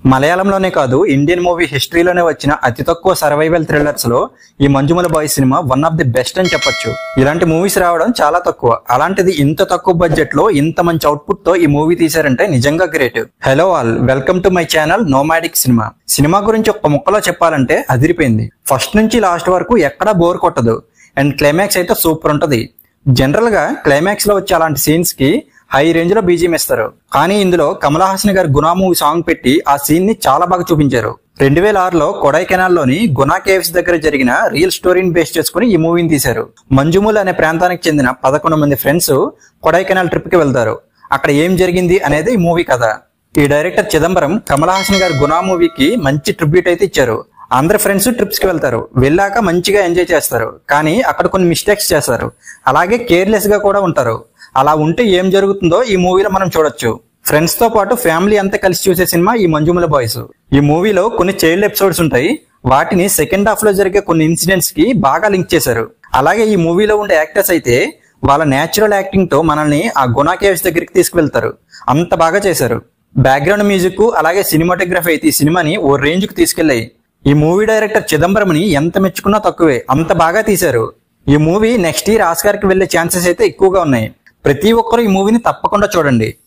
మలయాళంలోనే కాదు Indian movie హిస్టరీలోనే వచ్చిన అతి తక్కువ సర్వైవల్ థ్రిల్లర్స్ లో ఈ మంజుమల బాయ్ సినిమా వన్ ఆఫ్ ది బెస్ట్ అని చెప్పొచ్చు ఇలాంటి మూవీస్ రావడం చాలా తక్కువ అలాంటిది ఇంత తక్కువ బడ్జెట్ లో ఇంత మంచి అవుట్పుట్ తో ఈ మూవీ తీశారంటే నిజంగా great hello all welcome to my channel nomadic cinema cinema గురించి ఒక్క ముక్కలో చెప్పాలంటే అదిరిపోయింది ఫస్ట్ నుంచి లాస్ట్ వరకు ఎక్కడా బోర్ కొట్టదు అండ్ క్లైమాక్స్ అయితే సూపర్ ఉంటది జనరల్ గా క్లైమాక్స్ లో వచ్చే అలాంటి సీన్స్ కి హై రేంజ్ లో బీజిఎం ఇస్తారు కానీ ఇందులో కమల్ హాసన్ గారి గునా మూవీ సాంగ్ పెట్టి ఆ సీన్ ని చాలా బాగా చూపించారు రెండు వేల ఆరులో కొడైకెనాల్ లోని గునా కేవ్స్ దగ్గర జరిగిన రియల్ స్టోరీని బేస్ చేసుకుని ఈ మూవీని తీశారు మంజుమూల్ అనే ప్రాంతానికి చెందిన పదకొండు మంది ఫ్రెండ్స్ కొడైకెనాల్ ట్రిప్ కి వెళ్తారు అక్కడ ఏం జరిగింది అనేది ఈ మూవీ కథ ఈ డైరెక్టర్ చిదంబరం కమల్ హాసన్ గారి గునా మూవీకి మంచి ట్రిబ్యూట్ అయితే ఇచ్చారు అందరి ఫ్రెండ్స్ ట్రిప్స్ కి వెళ్తారు వెళ్ళాక మంచిగా ఎంజాయ్ చేస్తారు కానీ అక్కడ కొన్ని మిస్టేక్స్ చేస్తారు అలాగే కేర్లెస్ గా కూడా ఉంటారు అలా ఉంటే ఏం జరుగుతుందో ఈ మూవీలో మనం చూడొచ్చు ఫ్రెండ్స్ తో పాటు ఫ్యామిలీ అంతా కలిసి చూసే సినిమా ఈ మంజుమల బాయ్స్ ఈ మూవీలో కొన్ని చైల్డ్ ఎపిసోడ్స్ ఉంటాయి వాటిని సెకండ్ హాఫ్ లో జరిగే కొన్ని ఇన్సిడెంట్స్ కి బాగా లింక్ చేశారు అలాగే ఈ మూవీలో ఉండే యాక్టర్స్ అయితే వాళ్ళ నేచురల్ యాక్టింగ్ తో మనల్ని ఆ గుణా కేవ్స్ దగ్గరికి తీసుకువెళ్తారు అంత బాగా చేశారు బ్యాక్గ్రౌండ్ మ్యూజిక్ అలాగే సినిమాటోగ్రఫీ అయితే ఈ సినిమాని ఓ రేంజ్ కు తీసుకెళ్లాయి ఈ మూవీ డైరెక్టర్ చిదంబరంని ఎంత మెచ్చుకున్నా తక్కువే అంత బాగా తీశారు ఈ మూవీ నెక్స్ట్ ఇయర్ ఆస్కార్ కి వెళ్లే ఛాన్సెస్ అయితే ఎక్కువగా ఉన్నాయి ప్రతి ఒక్కరు ఈ మూవీని తప్పకుండా చూడండి